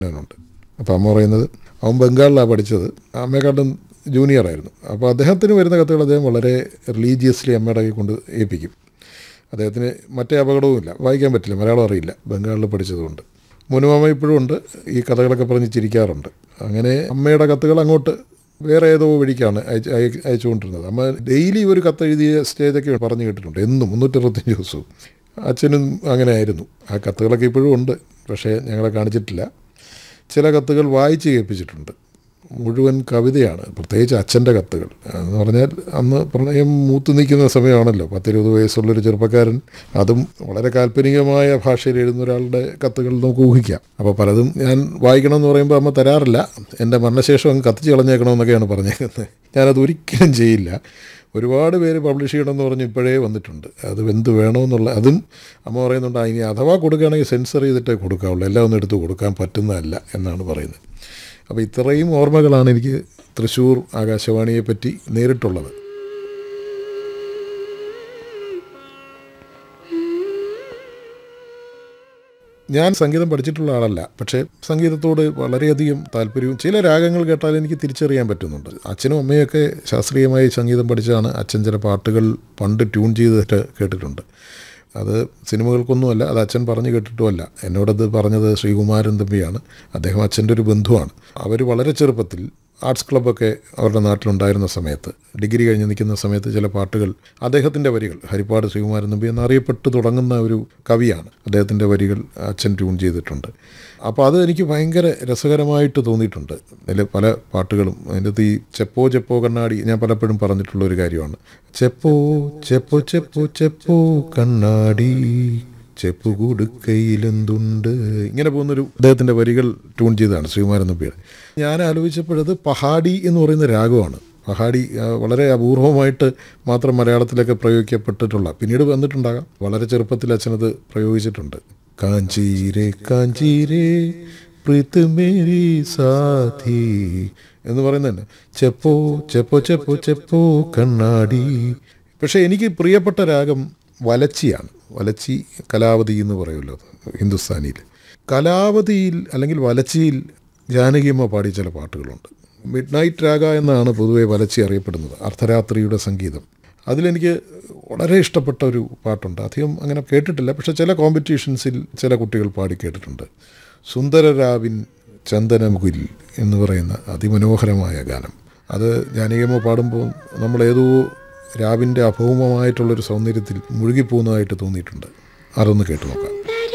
ഉണ്ട് അപ്പോൾ അമ്മ പറയുന്നത് അവൻ ബംഗാളിലാണ് പഠിച്ചത് അമ്മയെക്കാട്ടും ജൂനിയർ ആയിരുന്നു അപ്പോൾ അദ്ദേഹത്തിന് വരുന്ന കത്തുകൾ അദ്ദേഹം വളരെ റിലീജിയസ്ലി അമ്മയുടെ കൈ കൊണ്ട് ഏൽപ്പിക്കും അദ്ദേഹത്തിന് മറ്റേ അപകടവുമില്ല വായിക്കാൻ പറ്റില്ല മലയാളം അറിയില്ല ബംഗാളിൽ പഠിച്ചതുകൊണ്ട് മുനുമാമ ഇപ്പോഴും ഉണ്ട് ഈ കഥകളൊക്കെ പറഞ്ഞ് ചിരിക്കാറുണ്ട് അങ്ങനെ അമ്മയുടെ കത്തുകൾ അങ്ങോട്ട് വേറെ ഏതോ വഴിക്കാണ് അയച്ച് അയ അയച്ചുകൊണ്ടിരുന്നത് അമ്മ ഡെയിലി ഒരു കത്തെഴുതിയ സ്റ്റേജൊക്കെ പറഞ്ഞു കേട്ടിട്ടുണ്ട് എന്നും മുന്നൂറ്ററുപത്തഞ്ച് ദിവസവും അച്ഛനും അങ്ങനെ ആയിരുന്നു ആ കത്തുകളൊക്കെ ഇപ്പോഴും ഉണ്ട് പക്ഷേ ഞങ്ങളെ കാണിച്ചിട്ടില്ല ചില കത്തുകൾ വായിച്ച് കേൾപ്പിച്ചിട്ടുണ്ട് മുഴുവൻ കവിതയാണ് പ്രത്യേകിച്ച് അച്ഛൻ്റെ കത്തുകൾ എന്ന് പറഞ്ഞാൽ അന്ന് പ്രണയം മൂത്ത് നിൽക്കുന്ന സമയമാണല്ലോ പത്തിരുപത് വയസ്സുള്ളൊരു ചെറുപ്പക്കാരൻ അതും വളരെ കാൽപ്പനികമായ ഭാഷയിൽ എഴുതുന്ന ഒരാളുടെ കത്തുകൾ നമുക്ക് ഊഹിക്കാം അപ്പോൾ പലതും ഞാൻ വായിക്കണമെന്ന് പറയുമ്പോൾ അമ്മ തരാറില്ല എൻ്റെ മരണശേഷം അങ്ങ് കത്തിച്ച് കളഞ്ഞേക്കണമെന്നൊക്കെയാണ് പറഞ്ഞേക്കുന്നത് ഞാനത് ഒരിക്കലും ചെയ്യില്ല ഒരുപാട് പേര് പബ്ലിഷ് ചെയ്യണമെന്ന് പറഞ്ഞ് ഇപ്പോഴേ വന്നിട്ടുണ്ട് അത് എന്ത് വേണമെന്നുള്ള അതും അമ്മ പറയുന്നുണ്ട് "ആ, ഇനി അഥവാ കൊടുക്കുകയാണെങ്കിൽ സെൻസർ ചെയ്തിട്ടേ കൊടുക്കാവുള്ളൂ എല്ലാം ഒന്നും എടുത്ത് കൊടുക്കാൻ പറ്റുന്നതല്ല എന്നാണ് പറയുന്നത് അപ്പോൾ ഇത്രയും ഓർമ്മകളാണ് എനിക്ക് തൃശ്ശൂർ ആകാശവാണിയെ പറ്റി നേരിട്ടുള്ളത് ഞാൻ സംഗീതം പഠിച്ചിട്ടുള്ള ആളല്ല പക്ഷേ സംഗീതത്തോട് വളരെയധികം താല്പര്യവും ചില രാഗങ്ങൾ കേട്ടാൽ എനിക്ക് തിരിച്ചറിയാൻ പറ്റുന്നുണ്ട് അച്ഛനും അമ്മയൊക്കെ ശാസ്ത്രീയമായി സംഗീതം പഠിച്ചാണ് അച്ഛൻ ചില പാട്ടുകൾ പണ്ട് ട്യൂൺ ചെയ്തിട്ട് കേട്ടിട്ടുണ്ട് അത് സിനിമകൾക്കൊന്നുമല്ല അത് അച്ഛൻ പറഞ്ഞു കേട്ടിട്ടുമല്ല എന്നോടത് പറഞ്ഞത് ശ്രീകുമാരൻ തമ്പിയാണ് അദ്ദേഹം അച്ഛൻ്റെ ഒരു ബന്ധുവാണ് അവർ വളരെ ചെറുപ്പത്തിൽ ആർട്സ് ക്ലബ്ബൊക്കെ അവരുടെ നാട്ടിലുണ്ടായിരുന്ന സമയത്ത് ഡിഗ്രി കഴിഞ്ഞ് നിൽക്കുന്ന സമയത്ത് ചില പാട്ടുകൾ അദ്ദേഹത്തിൻ്റെ വരികൾ ഹരിപ്പാട് ശ്രീകുമാരൻ തമ്പി എന്നറിയപ്പെട്ട് തുടങ്ങുന്ന ഒരു കവിയാണ് അദ്ദേഹത്തിൻ്റെ വരികൾ അച്ഛൻ ട്യൂൺ ചെയ്തിട്ടുണ്ട് അപ്പോൾ അത് എനിക്ക് ഭയങ്കര രസകരമായിട്ട് തോന്നിയിട്ടുണ്ട് അതിൽ പല പാട്ടുകളും അതിൻ്റെ ഈ ചെപ്പോ ചെപ്പോ കണ്ണാടി ഞാൻ പലപ്പോഴും പറഞ്ഞിട്ടുള്ള ഒരു കാര്യമാണ് ചെപ്പോ ചെപ്പോ ചെപ്പോ ചെപ്പോ കണ്ണാടി ചെപ്പ് കൊടുക്കയിലെന്തുണ്ട് ഇങ്ങനെ പോകുന്നൊരു അദ്ദേഹത്തിൻ്റെ വരികൾ ട്യൂൺ ചെയ്തതാണ് ശ്രീകുമാരൻ നമ്പിയുടെ ഞാൻ ആലോചിച്ചപ്പോഴത് പഹാഡി എന്ന് പറയുന്ന രാഗമാണ് പഹാഡി ആ, വളരെ അപൂർവമായിട്ട് മാത്രം മലയാളത്തിലൊക്കെ പ്രയോഗിക്കപ്പെട്ടിട്ടുള്ള പിന്നീട് വന്നിട്ടുണ്ടാകാം വളരെ ചെറുപ്പത്തിൽ അച്ഛനത് പ്രയോഗിച്ചിട്ടുണ്ട് കാഞ്ചീരെ കാഞ്ചീരെ പ്രീത് മേരി സാഥി എന്ന് പറയുന്നത് ചെപ്പോ ചെപ്പോ ചെപ്പോ ചെപ്പോ കണ്ണാടി പക്ഷേ എനിക്ക് പ്രിയപ്പെട്ട രാഗം വലച്ചിയാണ് വലച്ചി കലാവതി എന്ന് പറയുമല്ലോ ഹിന്ദുസ്ഥാനിയിൽ കലാവതിയിൽ അല്ലെങ്കിൽ വലച്ചിയിൽ ജാനകിയമ്മ പാടിയ ചില പാട്ടുകളുണ്ട് മിഡ് നൈറ്റ് രാഗ എന്നാണ് പൊതുവെ വലച്ചി അറിയപ്പെടുന്നത് അർദ്ധരാത്രിയുടെ സംഗീതം അതിലെനിക്ക് വളരെ ഇഷ്ടപ്പെട്ട ഒരു പാട്ടുണ്ട് അധികം അങ്ങനെ കേട്ടിട്ടില്ല പക്ഷേ ചില കോമ്പറ്റീഷൻസിൽ ചില കുട്ടികൾ പാടി കേട്ടിട്ടുണ്ട് സുന്ദരരാവിൻ ചന്ദനമുകിൽ എന്ന് പറയുന്ന അതിമനോഹരമായ ഗാനം അത് ജാനകിയമ്മ പാടുമ്പോൾ നമ്മൾ ഏതോ രാവിൻ്റെ അഭൗമമായിട്ടുള്ളൊരു സൗന്ദര്യത്തിൽ മുഴുകിപ്പോകുന്നതായിട്ട് തോന്നിയിട്ടുണ്ട് അതൊന്ന് കേട്ടു നോക്കാം